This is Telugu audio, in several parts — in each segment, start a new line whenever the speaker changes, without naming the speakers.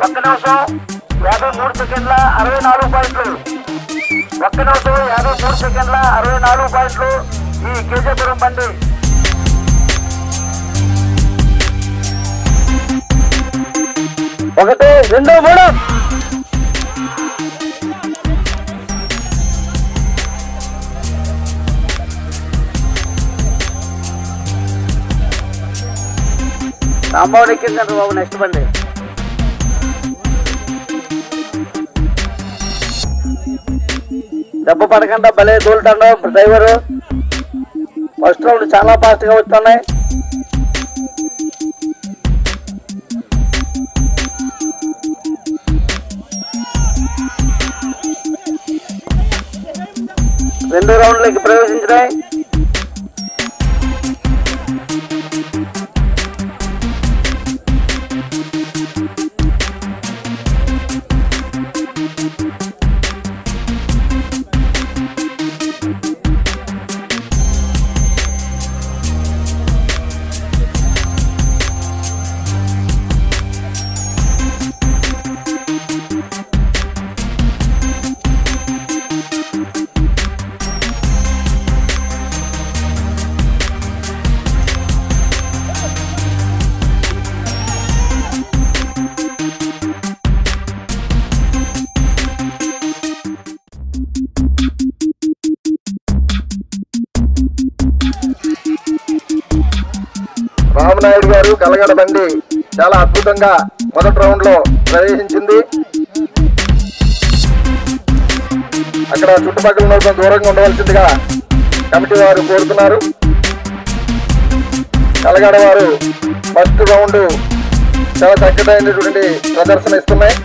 ఒక్క నిమిషం యాభై మూడు సెకండ్ల అరవై నాలుగు పాయింట్లు ఒక్క నిమిషం యాభై మూడు సెకండ్ల అరవై నాలుగు పాయింట్లు ఈ కేజీపురం బండి ఒకటి రెండు మూడు రాంబాబు ఎక్కిందంట బాబు నెక్స్ట్ బండి దెబ్బ పడకుండా భలే తోలుతాడు డ్రైవరు ఫస్ట్ రౌండ్ చాలా ఫాస్ట్ గా వస్తున్నాయి రెండు రౌండ్లకి ప్రవేశించినాయి
రామనాయుడు గారు కలగడ బండి చాలా అద్భుతంగా మొదటి రౌండ్ లో ప్రవేశించింది అక్కడ చుట్టుపక్కల ఉన్న వాళ్ళతో దూరంగా ఉండవలసిందిగా కమిటీ వారు కోరుతున్నారు కలగడ వారు ఫస్ట్ రౌండ్ చాలా చక్కటైనటువంటి ప్రదర్శన ఇస్తున్నాయి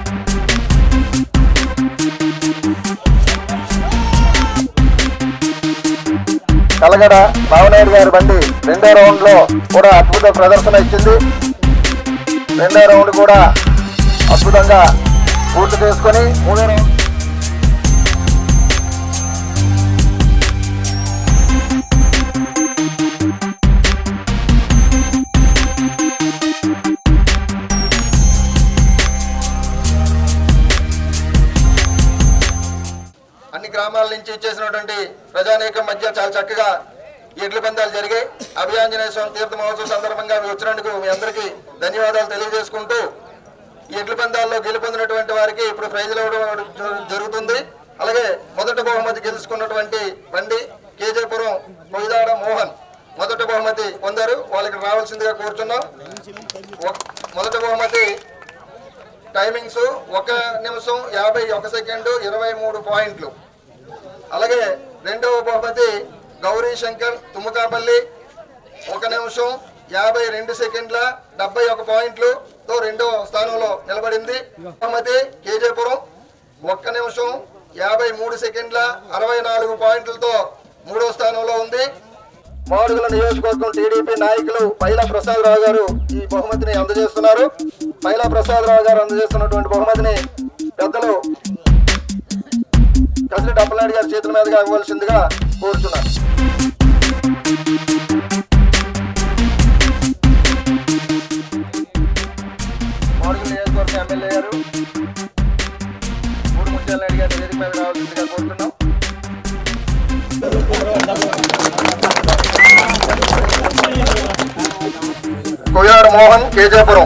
కలగడ రామనాయుడు గారి బండి రెండో రౌండ్ లో కూడా అద్భుత ప్రదర్శన ఇచ్చింది రెండో రౌండ్ కూడా అద్భుతంగా పూర్తి చేసుకొని మూడో రౌండ్ అన్ని గ్రామాల నుంచి ఇచ్చేసినటువంటి ప్రజానీకం మధ్య చాలా చక్కగా ఈ ఎడ్ల పందాలు జరిగాయి అభియాంజనేయ స్వామి తీర్థ మహోత్సవం సందర్భంగా మీరు వచ్చినందుకు మీ అందరికీ ధన్యవాదాలు తెలియజేసుకుంటూ ఈ ఎడ్ల పందాల్లో గెలుపొందినటువంటి వారికి ఇప్పుడు ప్రైజులు ఇవ్వడం జరు- జరుగుతుంది అలాగే మొదటి బహుమతి గెలుచుకున్నటువంటి బండి కేజేపురం కొయిదాడ మోహన్ మొదటి బహుమతి పొందారు వాళ్ళకి రావాల్సిందిగా కోరుచున్నాం ఒక- మొదటి బహుమతి టైమింగ్స్ ఒక నిమిషం యాభై ఒక సెకండ్ ఇరవై మూడు పాయింట్లు అలాగే రెండవ బహుమతి గౌరీ శంకర్ తుమ్మకాపల్లి ఒక నిమిషం యాభై రెండు సెకండ్ల డెబ్బై ఒక పాయింట్లతో రెండవ స్థానంలో నిలబడింది బహుమతి కేజేపురం ఒక్క నిమిషం యాభై మూడు సెకండ్ల అరవై నాలుగు పాయింట్లతో మూడో స్థానంలో ఉంది మాడుగుల నియోజకవర్గం టీడీపీ నాయకులు పైలా ప్రసాదరావు గారు ఈ బహుమతిని అందజేస్తున్నారు పైలా ప్రసాదరావు గారు అందజేస్తున్నటువంటి బహుమతిని పెద్దలు కసిలి డప్పలాడి గారి చేతుల మీదుగా ఇవ్వాల్సిందిగా కోరుతున్నారు మాడుగుల నియోజకవర్గం ఎమ్మెల్యే గారు మూడు ముత్యాల నాయుడు గారి వేదిక మీద రావాల్సిందిగా కోరుతున్నాం కొయ్యాడు మోహన్ కేజాపురం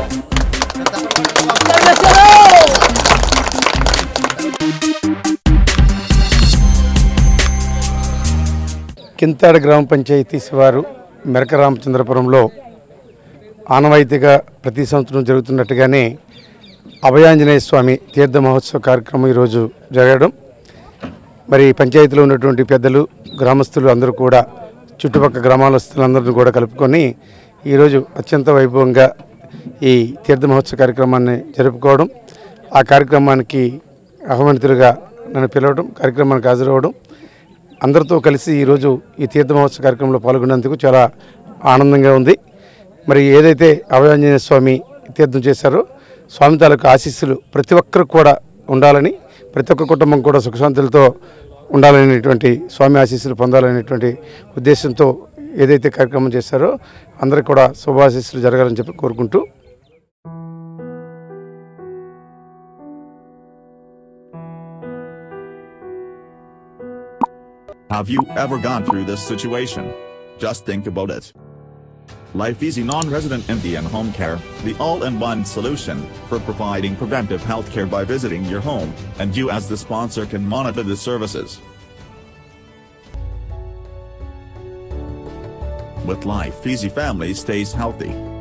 కింతాడ గ్రామ పంచాయతీ శివారు మెరక రామచంద్రపురంలో ఆనవాయితీగా ప్రతి సంవత్సరం జరుగుతున్నట్టుగానే అభయాంజనేయ స్వామి తీర్థ మహోత్సవ కార్యక్రమం ఈరోజు జరగడం మరి పంచాయతీలో ఉన్నటువంటి పెద్దలు గ్రామస్తులు అందరూ కూడా చుట్టుపక్కల గ్రామాలస్తులందరినీ కూడా కలుపుకొని ఈరోజు అత్యంత వైభవంగా ఈ తీర్థ మహోత్సవ కార్యక్రమాన్ని జరుపుకోవడం ఆ కార్యక్రమానికి ఆహ్వానితులుగా నన్ను పిలవడం కార్యక్రమానికి హాజరవడం అందరితో కలిసి ఈరోజు ఈ తీర్థ మహోత్సవ కార్యక్రమంలో పాల్గొన్నందుకు చాలా ఆనందంగా ఉంది మరి ఏదైతే అభయాంజనేయ స్వామి తీర్థం చేశారో స్వామి తాలూకు ఆశీస్సులు ప్రతి ఒక్కరికి కూడా ఉండాలని ప్రతి ఒక్క కుటుంబం కూడా సుఖశాంతులతో ఉండాలనేటువంటి స్వామి ఆశీస్సులు పొందాలనేటువంటి ఉద్దేశంతో ఏదైతే కార్యక్రమం చేశారో అందరికి కూడా శుభాశీస్సులు జరగాలని చెప్పి కోరుకుంటూ
Have you ever gone through this situation? Just think about it. Life Easy Non-Resident Indian Home Care, the all-in-one solution for providing preventive health care by visiting your home, and you as the sponsor can monitor the services. With Life Easy family stays healthy.